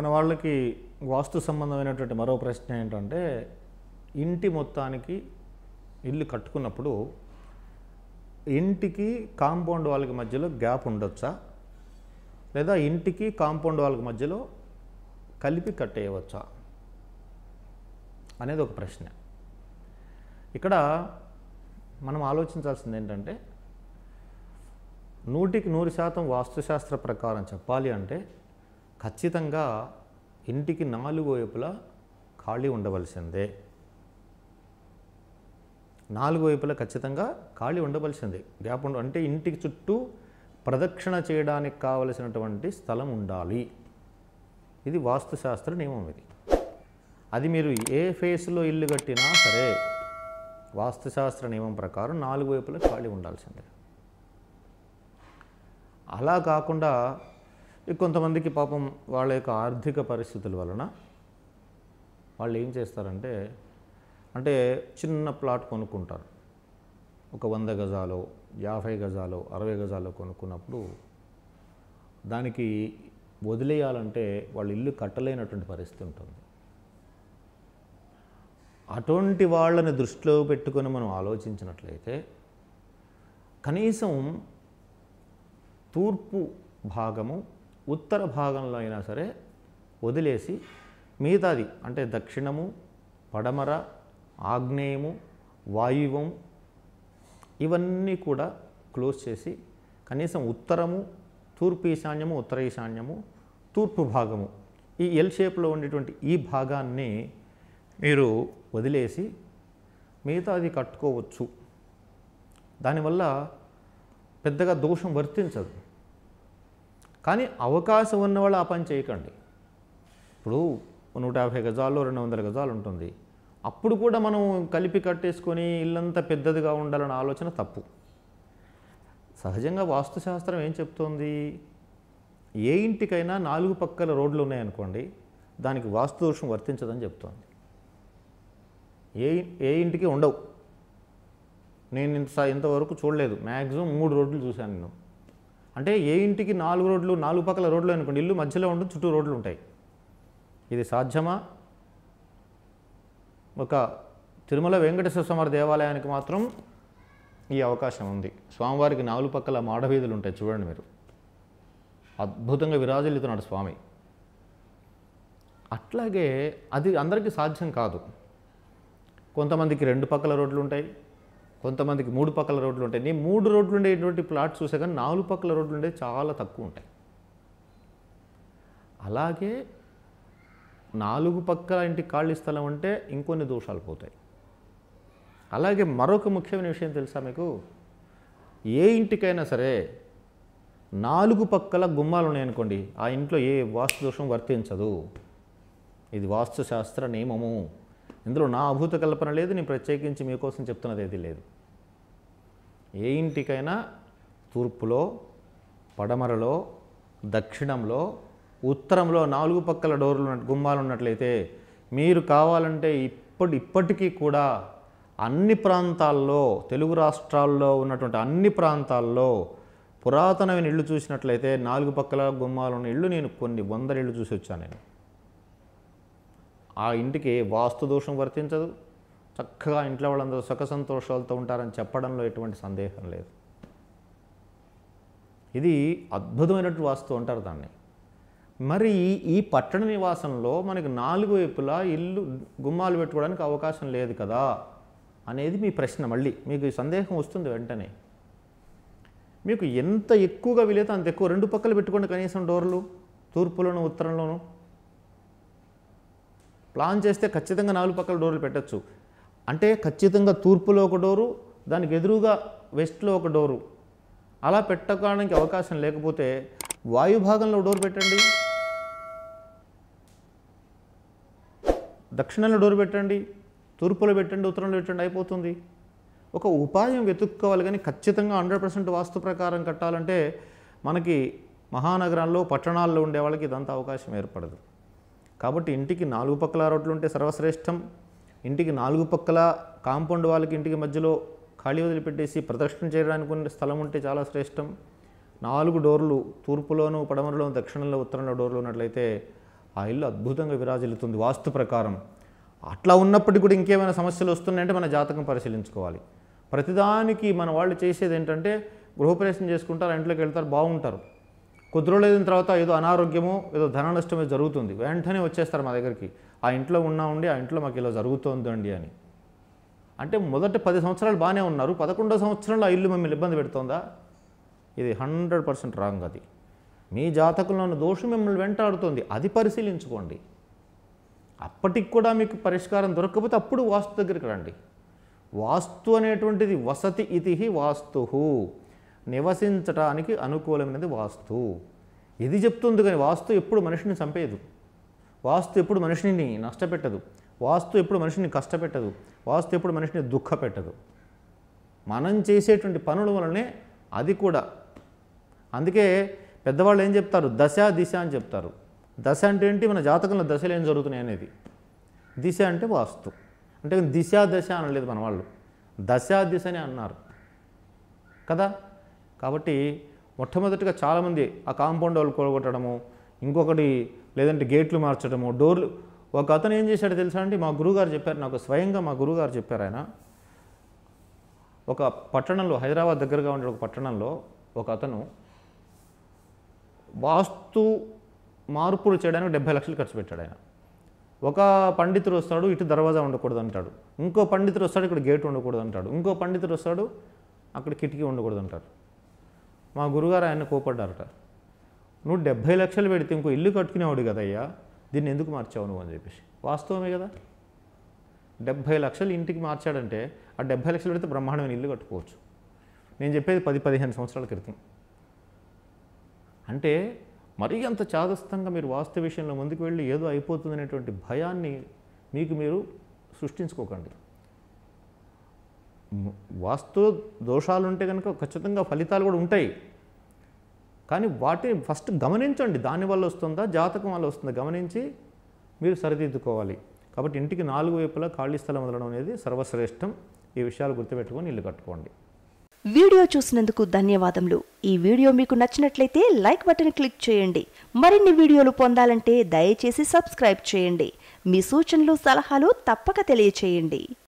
మన వాళ్ళకి వాస్తు సంబంధమైనటువంటి మరో ప్రశ్న ఏంటంటే ఇంటి మొత్తానికి ఇల్లు కట్టుకున్నప్పుడు ఇంటికి కాంపౌండ్ వాళ్ళకి మధ్యలో గ్యాప్ ఉండొచ్చా లేదా ఇంటికి కాంపౌండ్ వాళ్ళకి మధ్యలో కలిపి కట్టేయవచ్చా అనేది ఒక ప్రశ్న ఇక్కడ మనం ఆలోచించాల్సింది ఏంటంటే నూటికి నూరు శాతం వాస్తుశాస్త్ర ప్రకారం చెప్పాలి అంటే ఖచ్చితంగా ఇంటికి నాలుగు వైపులా ఖాళీ ఉండవలసిందే నాలుగు వైపులా ఖచ్చితంగా ఖాళీ ఉండవలసిందే గ్యాప్ ఉండ అంటే ఇంటికి చుట్టూ ప్రదక్షిణ చేయడానికి కావలసినటువంటి స్థలం ఉండాలి ఇది వాస్తుశాస్త్ర నియమం ఇది అది మీరు ఏ ఫేస్లో ఇల్లు కట్టినా సరే వాస్తుశాస్త్ర నియమం ప్రకారం నాలుగు వైపులా ఖాళీ ఉండాల్సిందే అలా కాకుండా ఇక కొంతమందికి పాపం వాళ్ళ యొక్క ఆర్థిక పరిస్థితుల వలన వాళ్ళు ఏం చేస్తారంటే అంటే చిన్న ప్లాట్ కొనుక్కుంటారు ఒక వంద గజాలు యాభై గజాలు అరవై గజాలు కొనుక్కున్నప్పుడు దానికి వదిలేయాలంటే వాళ్ళు ఇల్లు కట్టలేనటువంటి పరిస్థితి ఉంటుంది అటువంటి వాళ్ళని దృష్టిలో పెట్టుకొని మనం ఆలోచించినట్లయితే కనీసం తూర్పు భాగము ఉత్తర భాగంలో అయినా సరే వదిలేసి మిగతాది అంటే దక్షిణము పడమర ఆగ్నేయము వాయువం ఇవన్నీ కూడా క్లోజ్ చేసి కనీసం ఉత్తరము తూర్పు ఈశాన్యము ఉత్తర ఈశాన్యము తూర్పు భాగము ఈ ఎల్ షేప్లో ఉండేటువంటి ఈ భాగాన్ని మీరు వదిలేసి మిగతాది కట్టుకోవచ్చు దానివల్ల పెద్దగా దోషం వర్తించదు కానీ అవకాశం ఉన్నవాళ్ళు ఆ పని చేయకండి ఇప్పుడు నూట యాభై గజాల్లో రెండు వందల గజాలు ఉంటుంది అప్పుడు కూడా మనం కలిపి కట్టేసుకొని ఇల్లంతా పెద్దదిగా ఉండాలన్న ఆలోచన తప్పు సహజంగా వాస్తుశాస్త్రం ఏం చెప్తోంది ఏ ఇంటికైనా నాలుగు పక్కల రోడ్లు ఉన్నాయనుకోండి దానికి వాస్తు దోషం వర్తించదని చెప్తోంది ఏ ఏ ఇంటికి ఉండవు నేను ఇంత ఇంతవరకు చూడలేదు మ్యాక్సిమం మూడు రోడ్లు చూశాను నేను అంటే ఏ ఇంటికి నాలుగు రోడ్లు నాలుగు పక్కల రోడ్లు అనుకోండి ఇల్లు మధ్యలో ఉంటుంది చుట్టూ రోడ్లు ఉంటాయి ఇది సాధ్యమా ఒక తిరుమల వెంకటేశ్వర స్వామి దేవాలయానికి మాత్రం ఈ అవకాశం ఉంది స్వామివారికి నాలుగు పక్కల మాడవీధులు ఉంటాయి చూడండి మీరు అద్భుతంగా విరాజిల్లుతున్నాడు స్వామి అట్లాగే అది అందరికీ సాధ్యం కాదు కొంతమందికి రెండు పక్కల రోడ్లు ఉంటాయి కొంతమందికి మూడు పక్కల రోడ్లు ఉంటాయి నేను మూడు రోడ్లు ఉండేటువంటి ప్లాట్ చూసా కానీ నాలుగు పక్కల రోడ్లు ఉండేవి చాలా తక్కువ ఉంటాయి అలాగే నాలుగు పక్కల ఇంటికి ఖాళీ స్థలం అంటే ఇంకొన్ని దోషాలు పోతాయి అలాగే మరొక ముఖ్యమైన విషయం తెలుసా మీకు ఏ ఇంటికైనా సరే నాలుగు పక్కల గుమ్మాలు ఉన్నాయనుకోండి ఆ ఇంట్లో ఏ వాస్తు దోషం వర్తించదు ఇది వాస్తుశాస్త్ర నియమము ఇందులో నా అభూత కల్పన లేదు నేను ప్రత్యేకించి మీకోసం చెప్తున్నది ఏది లేదు ఏ ఇంటికైనా తూర్పులో పడమరలో దక్షిణంలో ఉత్తరంలో నాలుగు పక్కల డోర్లు ఉన్న గుమ్మాలు ఉన్నట్లయితే మీరు కావాలంటే ఇప్పటి ఇప్పటికీ కూడా అన్ని ప్రాంతాల్లో తెలుగు రాష్ట్రాల్లో ఉన్నటువంటి అన్ని ప్రాంతాల్లో పురాతనమైన ఇళ్ళు చూసినట్లయితే నాలుగు పక్కల గుమ్మాలు ఉన్న ఇళ్ళు నేను కొన్ని వందల ఇళ్ళు చూసి వచ్చాను నేను ఆ ఇంటికి వాస్తు దోషం వర్తించదు చక్కగా ఇంట్లో వాళ్ళందరూ సుఖ సంతోషాలతో ఉంటారని చెప్పడంలో ఎటువంటి సందేహం లేదు ఇది అద్భుతమైనటువంటి వాస్తు అంటారు దాన్ని మరి ఈ- ఈ పట్టణ నివాసంలో మనకి నాలుగు వైపులా ఇల్లు గుమ్మాలు పెట్టుకోవడానికి అవకాశం లేదు కదా అనేది మీ ప్రశ్న మళ్ళీ మీకు ఈ సందేహం వస్తుంది వెంటనే మీకు ఎంత ఎక్కువగా వీలైతే అంత ఎక్కువ రెండు పక్కలు పెట్టుకోండి కనీసం డోర్లు తూర్పులోను ఉత్తరంలోను ప్లాన్ చేస్తే ఖచ్చితంగా నాలుగు పక్కల డోర్లు పెట్టచ్చు అంటే ఖచ్చితంగా తూర్పులో ఒక డోరు దానికి ఎదురుగా వెస్ట్లో ఒక డోరు అలా పెట్టడానికి అవకాశం లేకపోతే వాయు భాగంలో డోర్ పెట్టండి దక్షిణంలో డోర్ పెట్టండి తూర్పులో పెట్టండి ఉత్తరంలో పెట్టండి అయిపోతుంది ఒక ఉపాయం వెతుక్కోవాలి కానీ ఖచ్చితంగా హండ్రెడ్ పర్సెంట్ వాస్తు ప్రకారం కట్టాలంటే మనకి మహానగరాల్లో పట్టణాల్లో ఉండే వాళ్ళకి ఇదంతా అవకాశం ఏర్పడదు కాబట్టి ఇంటికి నాలుగు పక్కల రోడ్లు ఉంటే సర్వశ్రేష్టం ఇంటికి నాలుగు పక్కల కాంపౌండ్ వాళ్ళకి ఇంటికి మధ్యలో ఖాళీ వదిలిపెట్టేసి ప్రదక్షిణ చేయడానికి ఉన్న స్థలం ఉంటే చాలా శ్రేష్టం నాలుగు డోర్లు తూర్పులోను పడమరలోను దక్షిణంలో ఉత్తరంలో డోర్లు ఉన్నట్లయితే ఆ ఇల్లు అద్భుతంగా విరాజిల్లుతుంది వాస్తు ప్రకారం అట్లా ఉన్నప్పటికీ కూడా ఇంకేమైనా సమస్యలు వస్తున్నాయంటే మన జాతకం పరిశీలించుకోవాలి ప్రతిదానికి మన వాళ్ళు చేసేది ఏంటంటే గృహప్రవేశం చేసుకుంటారు ఆ ఇంట్లోకి వెళ్తారు బాగుంటారు కొద్ది రోజులు అయిన తర్వాత ఏదో అనారోగ్యమో ఏదో ధన నష్టమో జరుగుతుంది వెంటనే వచ్చేస్తారు మా దగ్గరికి ఆ ఇంట్లో ఉన్నా ఉండి ఆ ఇంట్లో మాకు ఇలా జరుగుతోందండి అని అంటే మొదటి పది సంవత్సరాలు బాగానే ఉన్నారు పదకొండో సంవత్సరంలో ఆ ఇల్లు మిమ్మల్ని ఇబ్బంది పెడుతోందా ఇది హండ్రెడ్ పర్సెంట్ రాంగ్ అది మీ జాతకంలో ఉన్న దోషం మిమ్మల్ని వెంటాడుతుంది అది పరిశీలించుకోండి అప్పటికి కూడా మీకు పరిష్కారం దొరకకపోతే అప్పుడు వాస్తు దగ్గరికి రండి వాస్తు అనేటువంటిది వసతి ఇతి వాస్తు నివసించటానికి అనుకూలమైనది వాస్తు ఇది చెప్తుంది కానీ వాస్తు ఎప్పుడు మనిషిని చంపేయదు వాస్తు ఎప్పుడు మనిషిని నష్టపెట్టదు వాస్తు ఎప్పుడు మనిషిని కష్టపెట్టదు వాస్తు ఎప్పుడు మనిషిని దుఃఖపెట్టదు మనం చేసేటువంటి పనుల వలనే అది కూడా అందుకే పెద్దవాళ్ళు ఏం చెప్తారు దశ దిశ అని చెప్తారు దశ అంటే ఏంటి మన జాతకంలో దశలు ఏం జరుగుతున్నాయి అనేది దిశ అంటే వాస్తు అంటే దిశ దశ అనలేదు మన వాళ్ళు దశ దిశనే అన్నారు కదా కాబట్టి మొట్టమొదటిగా చాలామంది ఆ కాంపౌండ్ వాళ్ళు కొలగొట్టడము ఇంకొకటి లేదంటే గేట్లు మార్చడము డోర్లు ఒక అతను ఏం చేశాడో తెలుసా అండి మా గురువుగారు చెప్పారు నాకు స్వయంగా మా గురువుగారు చెప్పారు ఆయన ఒక పట్టణంలో హైదరాబాద్ దగ్గరగా ఉండే ఒక పట్టణంలో ఒక అతను వాస్తు మార్పులు చేయడానికి డెబ్బై లక్షలు ఖర్చు పెట్టాడు ఆయన ఒక పండితుడు వస్తాడు ఇటు దర్వాజా ఉండకూడదు అంటాడు ఇంకో పండితుడు వస్తాడు ఇక్కడ గేట్ ఉండకూడదు అంటాడు ఇంకో పండితుడు వస్తాడు అక్కడ కిటికీ ఉండకూడదు అంటారు మా గురుగారు ఆయన కోపడ్డారట నువ్వు డెబ్బై లక్షలు పెడితే ఇంకో ఇల్లు కట్టుకునేవాడు కదయ్యా దీన్ని ఎందుకు మార్చావు నువ్వు అని చెప్పేసి వాస్తవమే కదా డెబ్బై లక్షలు ఇంటికి మార్చాడంటే ఆ డెబ్బై లక్షలు పెడితే బ్రహ్మాండమైన ఇల్లు కట్టుకోవచ్చు నేను చెప్పేది పది పదిహేను సంవత్సరాల క్రితం అంటే మరీ అంత చాదస్తంగా మీరు వాస్తు విషయంలో ముందుకు వెళ్ళి ఏదో అయిపోతుంది అనేటువంటి భయాన్ని మీకు మీరు సృష్టించుకోకండి మ్, వాస్తు దోషాలు ఉంటే కనుక ఖచ్చితంగా ఫలితాలు కూడా ఉంటాయి కానీ వాటిని ఫస్ట్ గమనించండి దానివల్ల వస్తుందా జాతకం వల్ల వస్తుందా గమనించి మీరు సరిదిద్దుకోవాలి కాబట్టి ఇంటికి నాలుగు వైపులా ఖాళీ స్థలం వదలడం అనేది సర్వశ్రేష్టం ఈ విషయాలు గుర్తుపెట్టుకొని ఇల్లు కట్టుకోండి వీడియో చూసినందుకు ధన్యవాదములు ఈ వీడియో మీకు నచ్చినట్లయితే లైక్ బటన్ క్లిక్ చేయండి మరిన్ని వీడియోలు పొందాలంటే దయచేసి సబ్స్క్రైబ్ చేయండి మీ సూచనలు సలహాలు తప్పక తెలియచేయండి